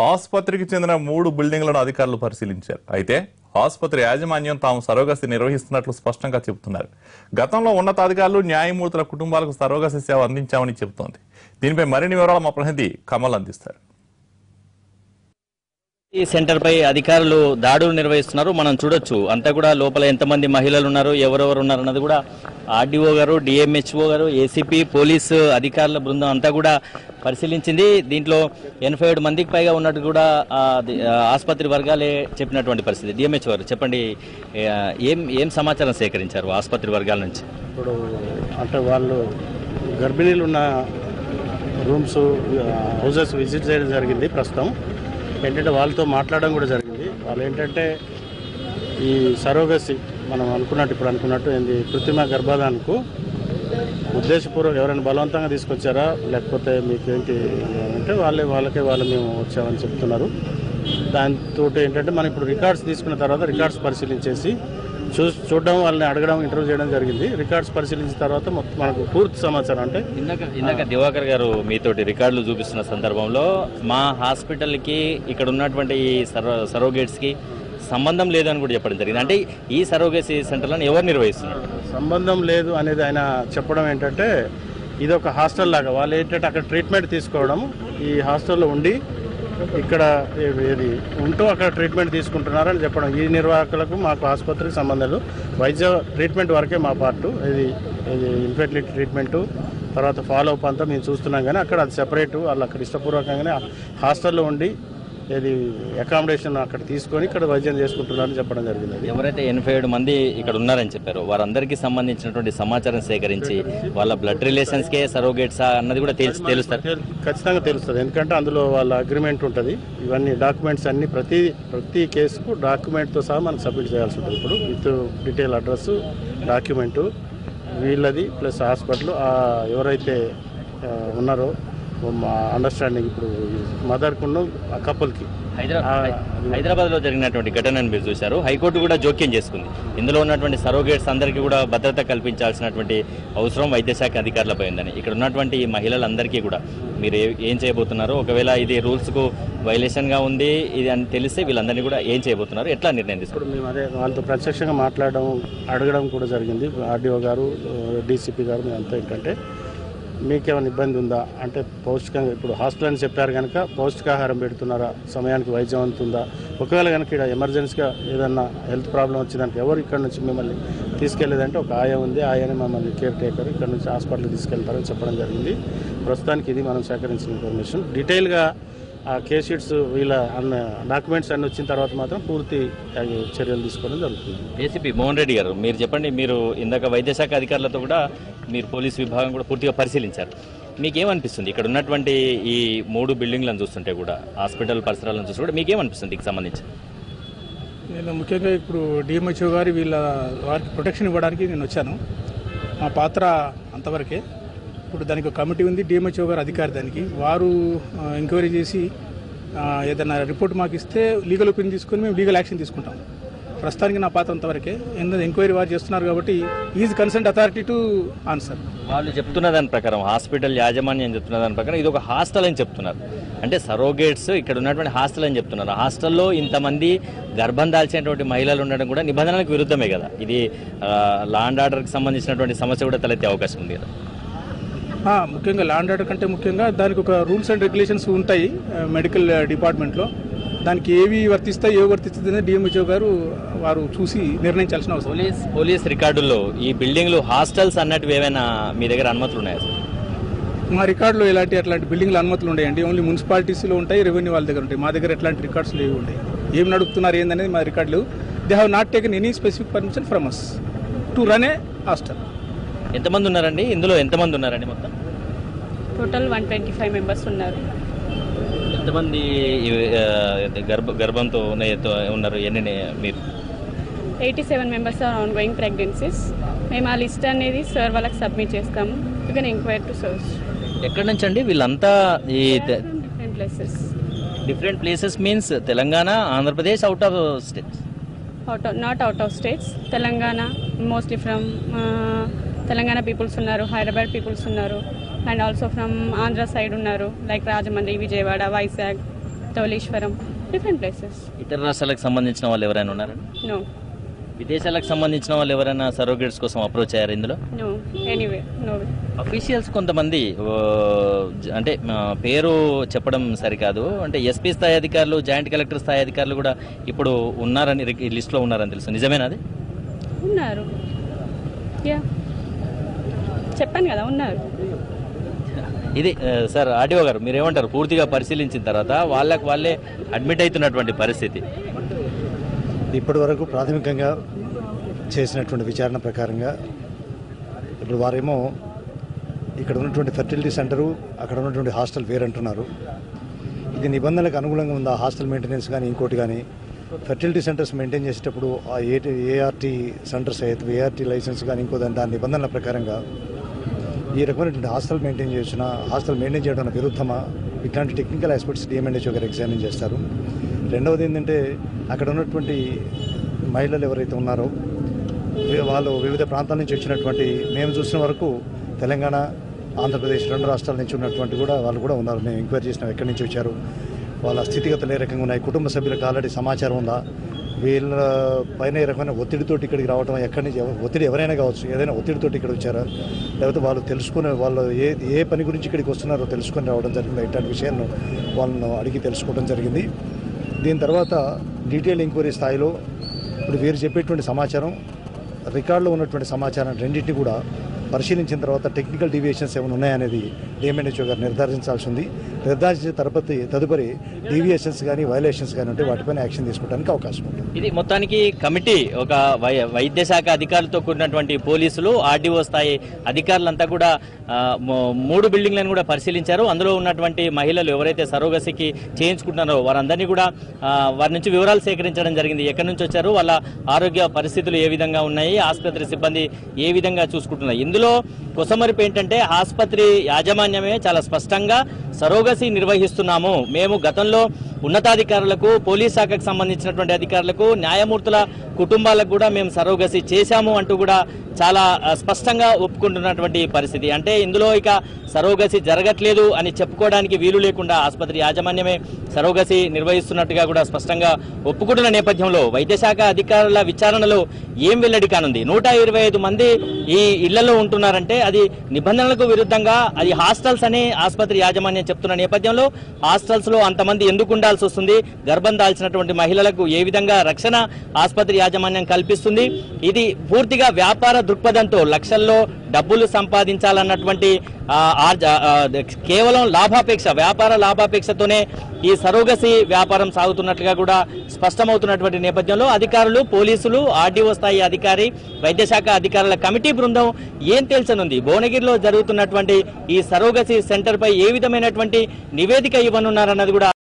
ఆసుపత్రికి చెందిన మూడు బిల్డింగ్లను అధికారులు పరిశీలించారు అయితే ఆసుపత్రి యాజమాన్యం తాము సరోగసి నిర్వహిస్తున్నట్లు స్పష్టంగా చెబుతున్నారు గతంలో ఉన్నతాధికారులు న్యాయమూర్తుల కుటుంబాలకు సరోగసి సేవ అందించామని చెబుతోంది దీనిపై మరిన్ని వివరాలు మా ప్రతినిధి కమల్ అందిస్తారు ఈ సెంటర్ పై అధికారులు దాడులు నిర్వహిస్తున్నారు మనం చూడొచ్చు అంతా కూడా లోపల ఎంతమంది మహిళలు ఉన్నారు ఎవరెవరు ఉన్నారు అన్నది కూడా ఆర్డీఓ గారు డిఎంహెచ్ఓ గారు ఏసీపీ పోలీసు అధికారుల బృందం అంతా కూడా పరిశీలించింది దీంట్లో ఎనభై ఏడు మందికి పైగా ఉన్నట్టు కూడా ఆ, ది- ఆ, ఆసుపత్రి వర్గాలే చెప్పినటువంటి పరిస్థితి డిఎంహెచ్ గారు చెప్పండి ఆ, ఏం ఏం సమాచారం సేకరించారు ఆసుపత్రి వర్గాల నుంచి ఇప్పుడు అంటే వాళ్ళు గర్భిణీలు ఉన్న రూమ్స్ హౌజెస్ విజిట్ చేయడం జరిగింది ప్రస్తుతం ఏంటంటే వాళ్ళతో మాట్లాడడం కూడా జరిగింది వాళ్ళు ఏంటంటే ఈ సరోగసి మనం అనుకున్నట్టు ఇప్పుడు అనుకున్నట్టు ఏంది కృత్రిమ గర్భధానకు ఉద్దేశపూర్వక ఎవరైనా బలవంతంగా తీసుకొచ్చారా లేకపోతే మీకు ఏంటి అంటే వాళ్ళే వాళ్ళకే వాళ్ళు మేము వచ్చామని చెప్తున్నారు దాంతో ఏంటంటే మనం ఇప్పుడు రికార్డ్స్ తీసుకున్న తర్వాత రికార్డ్స్ పరిశీలించేసి చూ చూడడం వాళ్ళని అడగడం ఇంటర్వ్యూ చేయడం జరిగింది రికార్డ్స్ పరిశీలించిన తర్వాత మొత్తం మనకు పూర్తి సమాచారం అంటే ఇందాక ఇందాక దివాకర్ గారు మీతోటి రికార్డులు చూపిస్తున్న సందర్భంలో మా హాస్పిటల్కి ఇక్కడ ఉన్నటువంటి ఈ సరో సరోగేట్స్కి సంబంధం లేదని కూడా చెప్పడం జరిగింది అంటే ఈ సరోగేసీ సెంటర్లను ఎవరు నిర్వహిస్తున్నారు సంబంధం లేదు అనేది ఆయన చెప్పడం ఏంటంటే ఇది ఒక హాస్టల్ లాగా వాళ్ళు ఏంటంటే అక్కడ ట్రీట్మెంట్ తీసుకోవడం ఈ హాస్టల్లో ఉండి ఇక్కడ ఏ- ఏది ఉంటూ అక్కడ ట్రీట్మెంట్ తీసుకుంటున్నారని చెప్పడం ఈ నిర్వాహకులకు మాకు ఆసుపత్రికి సంబంధం లేదు వైద్య ట్రీట్మెంట్ వరకే మా పార్ట్ ఇది ఇది ఇన్ఫెర్టిలిటీ ట్రీట్మెంటు తర్వాత ఫాలో అప్ అంతా మేము చూస్తున్నాం కానీ అక్కడ అది సెపరేట్ వాళ్ళు అక్కడ ఇష్టపూర్వకంగానే హాస్టల్లో ఉండి ఇది అకామిడేషన్ అక్కడ తీసుకొని ఇక్కడ వైద్యం చేసుకుంటున్నారని చెప్పడం జరిగింది అది. ఎవరైతే ఎనభై ఏడు మంది ఇక్కడ ఉన్నారని చెప్పారో వారందరికీ సంబంధించినటువంటి సమాచారం సేకరించి వాళ్ళ బ్లడ్ రిలేషన్స్కే సరోగేట్సా అన్నది కూడా తెలిసి తెలుస్తారు తెల్- ఖచ్చితంగా తెలుస్తుంది ఎందుకంటే అందులో వాళ్ళ అగ్రిమెంట్ ఉంటుంది ఇవన్నీ డాక్యుమెంట్స్ అన్ని ప్రతి ప్రతి కేసుకు డాక్యుమెంట్తో సహా మనకు సబ్మిట్ చేయాల్సి ఉంటుంది ఇప్పుడు విత్ డీటెయిల్ అడ్రస్ డాక్యుమెంటు వీళ్ళది ప్లస్ హాస్పిటల్ ఎవరైతే ఆ, ఉన్నారో మా అండర్స్టాండింగ్ ఇప్పుడు మదర్కున్న ఆ కపుల్కి హైదరాబాద్ హైదరాబాద్లో జరిగినటువంటి ఘటనను మీరు చూశారు హైకోర్టు కూడా జోక్యం చేసుకుంది ఇందులో ఉన్నటువంటి సరోగేట్స్ అందరికీ కూడా భద్రత కల్పించాల్సినటువంటి అవసరం వైద్యశాఖ అధికారులపై ఉందని ఇక్కడ ఉన్నటువంటి ఈ మహిళలందరికీ కూడా మీరు ఏ- ఏం చేయబోతున్నారు ఒకవేళ ఇది రూల్స్కు వైలేషన్గా ఉంది ఇది అని తెలిస్తే వీళ్ళందరినీ కూడా ఏం చేయబోతున్నారు ఎట్లా నిర్ణయం తీసుకుంటారు ఇప్పుడు మేము అదే వాళ్ళతో ప్రత్యక్షంగా మాట్లాడడం అడగడం కూడా జరిగింది ఆర్డీఓ గారు డీసీపీ గారు మేమంతా ఏంటంటే మీకేమైనా ఇబ్బంది ఉందా అంటే పౌష్టికంగా ఇప్పుడు హాస్టల్ అని చెప్పారు కనుక పౌష్టికాహారం పెడుతున్నారా సమయానికి వైద్యం అందుతుందా ఒకవేళ కనుక ఇక్కడ ఎమర్జెన్సీగా ఏదన్నా హెల్త్ ప్రాబ్లం వచ్చిందంటే ఎవరు ఇక్కడ నుంచి మిమ్మల్ని తీసుకెళ్లేదంటే ఒక ఆయా ఉంది ఆయాని మమ్మల్ని కేర్ టేకర్ ఇక్కడ నుంచి హాస్పిటల్కి తీసుకెళ్తారని చెప్పడం జరిగింది ప్రస్తుతానికి ఇది మనం సేకరించిన ఇన్ఫర్మేషన్ డీటెయిల్గా ఆ కేస్ షీట్స్ వీళ్ళ అన్న డాక్యుమెంట్స్ అన్ని వచ్చిన తర్వాత మాత్రం పూర్తి ఆ, చర్యలు తీసుకోవడం జరుగుతుంది ఏసీపీ మోహన్ రెడ్డి గారు మీరు చెప్పండి మీరు ఇందాక వైద్యశాఖ అధికారులతో కూడా మీరు పోలీస్ విభాగం కూడా పూర్తిగా పరిశీలించారు మీకేమనిపిస్తుంది ఇక్కడ ఉన్నటువంటి ఈ మూడు బిల్డింగ్లను చూస్తుంటే కూడా హాస్పిటల్ పరిసరాలను చూసి కూడా మీకేమనిపిస్తుంది దీనికి సంబంధించి నేను ముఖ్యంగా ఇప్పుడు డిఎంహెచ్ఓ గారి వీళ్ళ వారికి ప్రొటెక్షన్ ఇవ్వడానికి నేను వచ్చాను మా పాత్ర అంతవరకే ఇప్పుడు దానికి ఒక కమిటీ ఉంది డిఎంహెచ్ఓ గారు అధికారి దానికి వారు ఆ, ఎంక్వైరీ చేసి ఆ, ఏదైనా రిపోర్ట్ మాకు ఇస్తే లీగల్ ఒపీనియన్ తీసుకొని మేము లీగల్ యాక్షన్ తీసుకుంటాం ప్రస్తుతానికి నా పాత్ర అంతవరకే ఎందుకంటే ఎంక్వైరీ వారు చేస్తున్నారు కాబట్టి is consent authority to answer వాళ్ళు చెప్తున్న దాని ప్రకారం హాస్పిటల్ యాజమాన్యం చెప్తున్న దాని ప్రకారం ఇది ఒక హాస్టల్ అని చెప్తున్నారు అంటే సరోగేట్స్ ఇక్కడ ఉన్నటువంటి హాస్టల్ అని చెప్తున్నారు హాస్టల్లో ఇంతమంది గర్భం దాల్చినటువంటి మహిళలు ఉండడం కూడా నిబంధనలకు విరుద్ధమే కదా ఇది లా అండ్ ఆర్డర్కి సంబంధించినటువంటి సమస్య కూడా తలెత్తే అవకాశం ఉంది కదా ఆ, ముఖ్యంగా ల్యాండ్ ఆర్డర్ కంటే ముఖ్యంగా దానికి ఒక రూల్స్ అండ్ రెగ్యులేషన్స్ ఉంటాయి ఆ, మెడికల్ డిపార్ట్మెంట్లో దానికి ఏవి వర్తిస్తాయి ఏవి వర్తిస్తుంది డిఎంహెచ్ఓ గారు వారు చూసి నిర్ణయించాల్సిన అవసరం పోలీస్ పోలీస్ రికార్డుల్లో ఈ బిల్డింగ్లు హాస్టల్స్ అన్నట్టు ఏమైనా మీ దగ్గర అనుమతులు ఉన్నాయా సార్ మా రికార్డులో ఎలాంటి అట్లాంటి బిల్డింగ్లు అనుమతులు ఉంటాయండి ఓన్లీ మున్సిపాలిటీస్లో ఉంటాయి రెవెన్యూ వాళ్ళ దగ్గర ఉంటాయి మా దగ్గర ఎట్లాంటి రికార్డ్స్ లేవు ఉంటాయి ఏం నడుపుతున్నారు ఏందనేది మా రికార్డు లేవు they have not taken any specific permission from us to run a hostel ఎంతమంది ఉన్నారండి ఇందులో ఎంతమంది ఉన్నారండి మొత్తం total one twenty five members ఉన్నారు ఎంతమంది ఇవి, ఆ, గర్భ గర్భంతో ఉన్న- ఉన్నారు ఎన్ని మీరు eighty seven members are on going pregnancies మేము ఆ లిస్ట్ అనేది సార్ వాళ్ళకి సబ్మిట్ చేస్తాము you can enquire to search ఎక్కడి నుంచి అండి వీళ్ళంతా ఈ different places different places means Telangana Andhra Pradesh out of states out not out of states Telangana mostly from Telangana peoples ఉన్నారు హైదరాబాద్ పీపుల్స్ ఉన్నారు and also from Andhra side ఉన్నారు like Rajahmundry Vijayawada Vizag Dhavaleswaram different places ఇతర రాష్ట్రాలకు సంబంధించిన వాళ్ళు ఎవరైనా ఉన్నారా నో విదేశాలకు సంబంధించిన వాళ్ళు ఎవరైనా సర్వగేట్స్ కోసం అప్రోచ్ అయ్యారు ఇందులో no anyway no way officials కొంతమంది ఓ, జ- అంటే ఆ, పేరు చెప్పడం సరికాదు అంటే ఎస్పీ స్థాయి అధికారులు జాయింట్ కలెక్టర్ స్థాయి అధికారులు కూడా ఇప్పుడు ఉన్నారని రి- ఈ లిస్టులో ఉన్నారని తెలుసు నిజమేనా అది ఉన్నారు యా చెప్పాను కదా ఉన్నారు ఇది ఆ, సార్ ఆడియో గారు మీరేమంటారు పూర్తిగా పరిశీలించిన తర్వాత వాళ్ళకి వాళ్ళే అడ్మిట్ అవుతున్నటువంటి పరిస్థితి ఇప్పటి వరకు ప్రాథమికంగా చేసినటువంటి విచారణ ప్రకారంగా ఇప్పుడు వారేమో ఇక్కడ ఉన్నటువంటి ఫెర్టిలిటీ సెంటరు అక్కడ ఉన్నటువంటి హాస్టల్ వేరంటున్నారు ఇది నిబంధనలకు అనుగుణంగా ఉందా హాస్టల్ మెయింటెనెన్స్ కానీ ఇంకోటి కానీ ఫెర్టిలిటీ సెంటర్స్ మెయింటైన్ చేసేటప్పుడు ఆ ఏ ఏఆర్టీ సెంటర్స్ అయితే ఏఆర్టీ లైసెన్స్ కానీ ఇంకో దాని దాని నిబంధనల ప్రకారంగా ఈ రకమైనటువంటి హాస్టల్ మెయింటైన్ చేసిన హాస్టల్ మెయింటైన్ చేయడం విరుద్ధమా ఇట్లాంటి టెక్నికల్ ఆస్పెక్ట్స్ డిఎంఎన్హెచ్ఓ గారు ఎగ్జామిన్ చేస్తారు రెండవది ఏంటంటే అక్కడ ఉన్నటువంటి మహిళలు ఎవరైతే ఉన్నారో వీ- వాళ్ళు వివిధ ప్రాంతాల నుంచి వచ్చినటువంటి మేము చూసిన వరకు తెలంగాణ ఆంధ్రప్రదేశ్ రెండు రాష్ట్రాల నుంచి ఉన్నటువంటి కూడా వాళ్ళు కూడా ఉన్నారు మేము ఎంక్వైరీ చేసినాం ఎక్కడి నుంచి వచ్చారు వాళ్ళ స్థితిగతులు ఏ రకంగా ఉన్నాయి కుటుంబ సభ్యులకు ఆల్రెడీ సమాచారం ఉందా వీళ్ళ పైన ఏ రకమైన ఒత్తిడితోటి ఇక్కడికి రావడం ఎక్కడి నుంచి ఎవ- ఒత్తిడి ఎవరైనా కావచ్చు ఏదైనా ఒత్తిడితోటి ఇక్కడ వచ్చారా లేకపోతే వాళ్ళు తెలుసుకునే వాళ్ళు ఏ ఏ పని గురించి ఇక్కడికి వస్తున్నారో తెలుసుకొని రావడం జరిగింది ఇట్లాంటి విషయాలను వాళ్ళను అడిగి తెలుసుకోవడం జరిగింది దీని తర్వాత డీటెయిల్ ఎంక్వైరీ స్థాయిలో ఇప్పుడు వీరు చెప్పేటువంటి సమాచారం రికార్డులో ఉన్నటువంటి సమాచారం రెండింటిని కూడా పరిశీలించిన తర్వాత టెక్నికల్ డీవియేషన్స్ ఏమైనా ఉన్నాయనేది డిఎంఎన్హెచ్ఓ గారు నిర్ధారించాల్సి ఉంది నిర్ధారించిన తరపతి తదుపరి డీవియేషన్స్ కానీ వైలేషన్స్ కానీ ఉంటే వాటిపైన యాక్షన్ తీసుకోవడానికి అవకాశం ఉంది ఇది మొత్తానికి కమిటీ ఒక వై- వైద్య శాఖ అధికారులతో కూడినటువంటి పోలీసులు ఆర్డీఓ స్థాయి అధికారులంతా కూడా ఆ, మూ- మూడు బిల్డింగ్లను కూడా పరిశీలించారు అందులో ఉన్నటువంటి మహిళలు ఎవరైతే సరోగసికి చేయించుకుంటున్నారో వారందరినీ కూడా ఆ, వారి నుంచి వివరాలు సేకరించడం జరిగింది ఎక్కడి నుంచి వచ్చారు వాళ్ళ ఆరోగ్య పరిస్థితులు ఏ విధంగా ఉన్నాయి ఆసుపత్రి సిబ్బంది ఏ విధంగా చూసుకుంటున్నారు ఇందులో కొసమరిపు ఏంటంటే ఆసుపత్రి యాజమాన్యమే చాలా స్పష్టంగా సరోగసి నిర్వహిస్తున్నాము మేము గతంలో ఉన్నతాధికారులకు పోలీస్ శాఖకు సంబంధించినటువంటి అధికారులకు న్యాయమూర్తుల కుటుంబాలకు కూడా మేము సరోగసి చేశాము అంటూ కూడా చాలా ఆ, స్పష్టంగా ఒప్పుకుంటున్నటువంటి పరిస్థితి అంటే ఇందులో ఇక సరోగసి జరగట్లేదు అని చెప్పుకోవడానికి వీలు లేకుండా ఆసుపత్రి యాజమాన్యమే సరోగసి నిర్వహిస్తున్నట్టుగా కూడా స్పష్టంగా ఒప్పుకుంటున్న నేపథ్యంలో వైద్యశాఖ అధికారుల విచారణలో ఏం వెల్లడి కానుంది నూట ఇరవై ఐదు మంది ఈ ఇళ్లలో ఉంటున్నారంటే అది నిబంధనలకు విరుద్ధంగా అది హాస్టల్స్ అని ఆసుపత్రి యాజమాన్యం చెప్తున్న నేపథ్యంలో హాస్టల్స్ లో అంతమంది ఎందుకు ఉండాల్సి వస్తుంది గర్భం దాల్చినటువంటి మహిళలకు ఏ విధంగా రక్షణ ఆసుపత్రి యాజమాన్యం కల్పిస్తుంది ఇది పూర్తిగా వ్యాపార దృక్పథంతో లక్షల్లో డబ్బులు సంపాదించాలన్నటువంటి ఆ, ఆర్జ- ఆ, కేవలం లాభాపేక్ష వ్యాపార లాభాపేక్షతోనే ఈ సరోగసి వ్యాపారం సాగుతున్నట్లుగా కూడా స్పష్టమవుతున్నటువంటి నేపథ్యంలో అధికారులు పోలీసులు ఆర్డీఓ స్థాయి అధికారి వైద్యశాఖ అధికారుల కమిటీ బృందం ఏం తేల్చనుంది భువనగిరిలో జరుగుతున్నటువంటి ఈ సరోగసి సెంటర్ పై ఏ విధమైనటువంటి నివేదిక ఇవ్వనున్నారన్నది కూడా